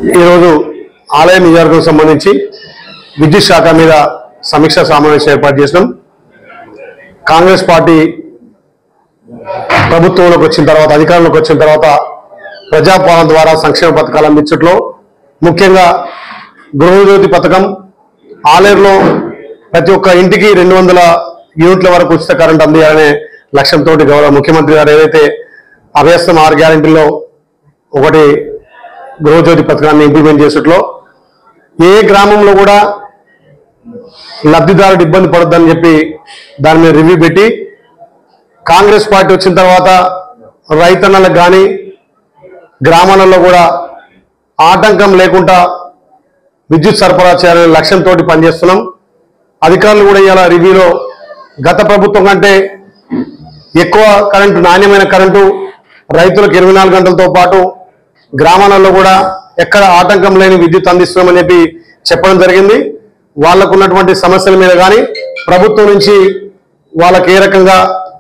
ఈరోజు ఆలయ నియోజకవర్గం సంబంధించి విద్యుత్ శాఖ మీద సమీక్ష సమావేశం ఏర్పాటు చేసినాం కాంగ్రెస్ పార్టీ ప్రభుత్వంలోకి వచ్చిన తర్వాత అధికారంలోకి వచ్చిన తర్వాత ప్రజాపాలన ద్వారా సంక్షేమ పథకాలు అందించట్లో ముఖ్యంగా గృహజ్యోతి పథకం ఆలేరులో ప్రతి ఒక్క ఇంటికి రెండు వందల యూనిట్ల వరకు ఉచిత కరెంట్ అందియాలనే లక్ష్యంతో గౌరవ ముఖ్యమంత్రి గారు ఏదైతే అభ్యస్తం ఆరు గ్యారెంటీలో ఒకటి గృహజ్యోతి పథకాన్ని ఇంప్లిమెంట్ చేసేట్లో ఏ గ్రామంలో కూడా లబ్ధిదారుడు ఇబ్బంది పడొద్దని చెప్పి దాని మీద రివ్యూ పెట్టి కాంగ్రెస్ పార్టీ వచ్చిన తర్వాత రైతన్నలకు కానీ గ్రామాలలో కూడా ఆటంకం లేకుండా విద్యుత్ సరఫరా చేయాలనే లక్ష్యంతో పనిచేస్తున్నాం అధికారులు కూడా ఇవాళ రివ్యూలో గత ప్రభుత్వం కంటే ఎక్కువ కరెంటు నాణ్యమైన కరెంటు రైతులకు ఇరవై నాలుగు గంటలతో పాటు గ్రామాలలో కూడా ఎక్కడ ఆటంకం లేని విద్యుత్ అందిస్తున్నామని చెప్పి చెప్పడం జరిగింది వాళ్ళకు ఉన్నటువంటి సమస్యల మీద కానీ ప్రభుత్వం నుంచి వాళ్ళకి ఏ రకంగా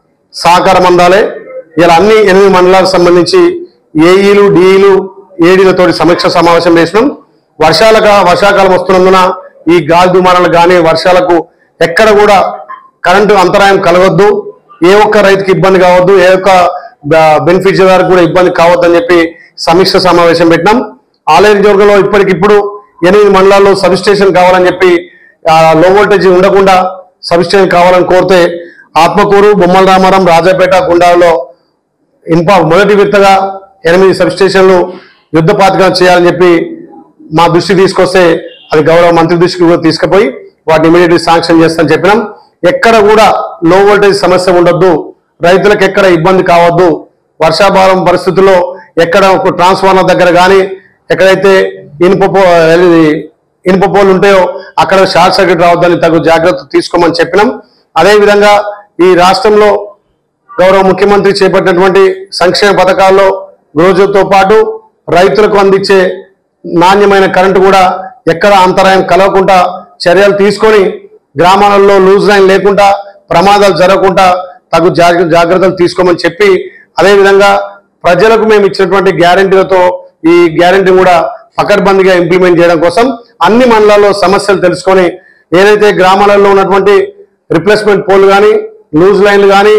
సహకారం అందాలి ఇలా అన్ని ఎనిమిది మండలాలకు సంబంధించి ఏఈలు డిఈలు ఏడీలతోటి సమీక్ష సమావేశం చేసినాం వర్షాలుగా వర్షాకాలం వస్తున్నందున ఈ గాలి దుమారాలకు కానీ వర్షాలకు ఎక్కడ కూడా కరెంటు అంతరాయం కలగొద్దు ఏ ఒక్క రైతుకి ఇబ్బంది కావద్దు ఏ ఒక్క బెనిఫిషియరీ కూడా ఇబ్బంది కావద్దని చెప్పి సమీక్ష సమావేశం పెట్టినాం ఆలయ నియోజకవర్గంలో ఇప్పటికిప్పుడు ఎనిమిది మండలాల్లో సబ్ స్టేషన్ కావాలని చెప్పి ఆ, లో వోల్టేజ్ ఉండకుండా సబ్ స్టేషన్ కావాలని కోరితే ఆత్మకూరు బొమ్మల రామారం రాజాపేట గుండాలలో ఇన్పా మొదటి విడతగా ఎనిమిది సబ్ స్టేషన్లు యుద్ధ పాతికం చేయాలని చెప్పి మా దృష్టి తీసుకొస్తే అది గౌరవ మంత్రి దృష్టికి కూడా తీసుకుపోయి వాటిని ఇమీడియట్ శాంక్షన్ చేస్తామని చెప్పినాం ఎక్కడ కూడా లో వోల్టేజ్ సమస్య ఉండొద్దు రైతులకు ఎక్కడ ఇబ్బంది కావద్దు వర్షాభావం పరిస్థితుల్లో ఎక్కడ ఒక ట్రాన్స్ఫార్మర్ దగ్గర కానీ ఎక్కడైతే ఇనుప పో- ఇది ఇనుప పోలు ఉంటాయో అక్కడ షార్ట్ సర్క్యూట్ రావద్దని తగు జాగ్రత్త తీసుకోమని చెప్పినాం అదేవిధంగా ఈ రాష్ట్రంలో గౌరవ ముఖ్యమంత్రి చేపట్టినటువంటి సంక్షేమ పథకాల్లో రోజుతో పాటు రైతులకు అందించే నాణ్యమైన కరెంటు కూడా ఎక్కడ అంతరాయం కలగకుండా చర్యలు తీసుకొని గ్రామాలలో లూజ్ లైన్ లేకుండా ప్రమాదాలు జరగకుండా తగు జాగ్ర- జాగ్రత్తలు తీసుకోమని చెప్పి అదేవిధంగా ప్రజలకు మేము ఇచ్చినటువంటి గ్యారెంటీలతో ఈ గ్యారెంటీ కూడా పకడ్బందీగా ఇంప్లిమెంట్ చేయడం కోసం అన్ని మండలాల్లో సమస్యలు తెలుసుకొని ఏదైతే గ్రామాలలో ఉన్నటువంటి రిప్లేస్మెంట్ పోల్ కానీ లూజ్ లైన్లు కానీ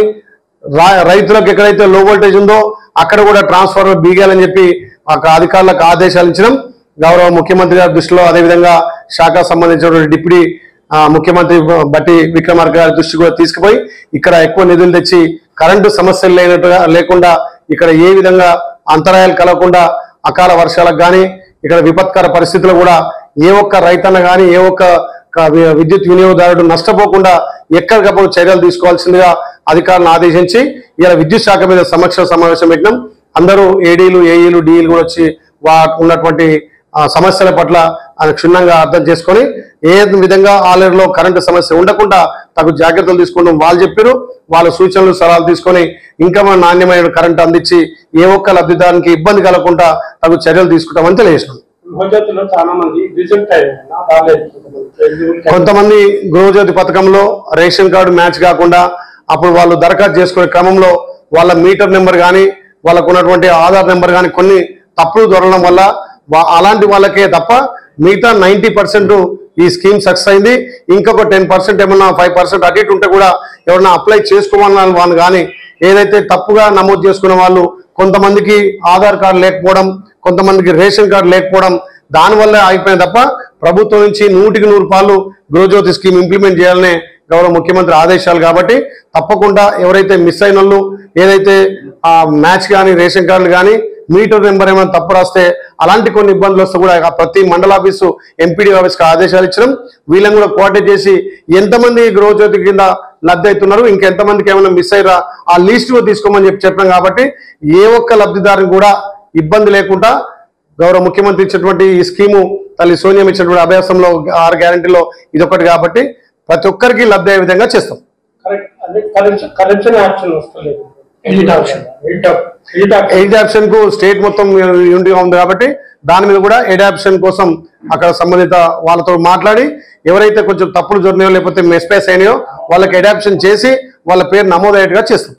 రా- రైతులకు ఎక్కడైతే లో వోల్టేజ్ ఉందో అక్కడ కూడా ట్రాన్స్ఫార్మర్ బీగాలని చెప్పి అక్కడ అధికారులకు ఆదేశాలు ఇచ్చినాం గౌరవ ముఖ్యమంత్రి గారి దృష్టిలో అదేవిధంగా శాఖ సంబంధించిన డిప్యూటీ ఆ, ముఖ్యమంత్రి బట్టి విక్రమార్క గారి దృష్టి కూడా తీసుకుపోయి ఇక్కడ ఎక్కువ నిధులు తెచ్చి కరెంటు సమస్యలు లేనట్టుగా లేకుండా ఇక్కడ ఏ విధంగా అంతరాయాలు కలగకుండా అకాల వర్షాలకు కానీ ఇక్కడ విపత్కర పరిస్థితులు కూడా ఏ ఒక్క రైతన్న కానీ ఏ ఒక్క క- వి- విద్యుత్ వినియోగదారుడు నష్టపోకుండా ఎక్కడికప్పుడు చర్యలు తీసుకోవాల్సిందిగా అధికారులను ఆదేశించి ఇలా విద్యుత్ శాఖ మీద సమీక్ష సమావేశం పెట్టినాం అందరూ ఏడీలు ఏఈలు డిఈలు కూడా వచ్చి వా ఉన్నటువంటి ఆ, సమస్యల పట్ల ఆయన క్షుణ్ణంగా అర్థం చేసుకొని ఏ విధంగా ఆలయంలో కరెంటు సమస్య ఉండకుండా తగు జాగ్రత్తలు తీసుకుంటాం వాళ్ళు చెప్పారు వాళ్ళ సూచనలు సలహాలు తీసుకొని ఇంకా మన నాణ్యమైన కరెంటు అందించి ఏ ఒక్క లబ్ధిదారునికి ఇబ్బంది కలగకుండా తగు చర్యలు తీసుకుంటామని తెలియజేస్తున్నాం భవిష్యత్తులో చాలా మంది రిజల్ట్ అయ్యారు రాలేదు కొంతమంది. కొంతమంది గృహజ్యోతి పథకంలో రేషన్ కార్డు మ్యాచ్ కాకుండా అప్పుడు వాళ్ళు దరఖాస్తు చేసుకునే క్రమంలో వాళ్ళ మీటర్ నెంబర్ కానీ వాళ్ళకు ఉన్నటువంటి ఆధార్ నెంబర్ కానీ కొన్ని తప్పులు దొరకడం వల్ల వా- అలాంటి వాళ్ళకే తప్ప మిగతా నైంటీ పర్సెంట్ ఈ స్కీమ్ సక్సెస్ అయింది ఇంకొక టెన్ పర్సెంట్ ఏమన్నా ఫైవ్ పర్సెంట్ అటు ఇటు ఉంటే కూడా ఎవరన్నా అప్లై చేసుకోమన్న వాళ్ళు కానీ ఏదైతే తప్పుగా నమోదు చేసుకున్న వాళ్ళు కొంతమందికి ఆధార్ కార్డు లేకపోవడం కొంతమందికి రేషన్ కార్డు లేకపోవడం దానివల్ల ఆగిపోయింది తప్ప ప్రభుత్వం నుంచి నూటికి నూరు పాలు గృహజ్యోతి స్కీమ్ ఇంప్లిమెంట్ చేయాలనే గౌరవ ముఖ్యమంత్రి ఆదేశాలు కాబట్టి తప్పకుండా ఎవరైతే మిస్ అయిన వాళ్ళు ఏదైతే ఆ మ్యాచ్ కానీ రేషన్ కార్డులు కానీ మీటర్ నెంబర్ ఏమైనా తప్పు రాస్తే అలాంటి కొన్ని ఇబ్బందులు వస్తే కూడా ఆ ప్రతి మండల ఆఫీసు ఎంపీడీ ఆఫీస్కి ఆదేశాలు ఇచ్చడం వీళ్ళని కూడా కోఆర్డినేట్ చేసి ఎంతమంది గృహజ్యోతి కింద లబ్ధి అవుతున్నారు ఇంకెంతమందికి ఏమైనా మిస్ అయ్యారా ఆ లిస్ట్ తీసుకోమని చెప్పి చెప్పాం కాబట్టి ఏ ఒక్క లబ్ధిదారుని కూడా ఇబ్బంది లేకుండా గౌరవ ముఖ్యమంత్రి ఇచ్చినటువంటి ఈ స్కీము తల్లి సోనియం ఇచ్చినటువంటి అభ్యాసంలో ఆరు గ్యారంటీలో ఇదొకటి కాబట్టి ప్రతి ఒక్కరికి లబ్ధి అయ్యే విధంగా చేస్తాం కరెక్ట్ అదే కరెక్షన్ కరెక్షన్ ఆప్షన్ వస్తలేదు edit option edit edit option edit option కు స్టేట్ మొత్తం యూనిట్గా ఉంది కాబట్టి దాని మీద కూడా ఎయిడ్ ఆప్షన్ కోసం అక్కడ సంబంధిత వాళ్ళతో మాట్లాడి ఎవరైతే కొంచెం తప్పులు జరిగినాయో లేకపోతే మిస్పేస్ అయినాయో వాళ్ళకి ఎడాప్షన్ చేసి వాళ్ళ పేరు నమోదయ్యేట్టుగా చేస్తాం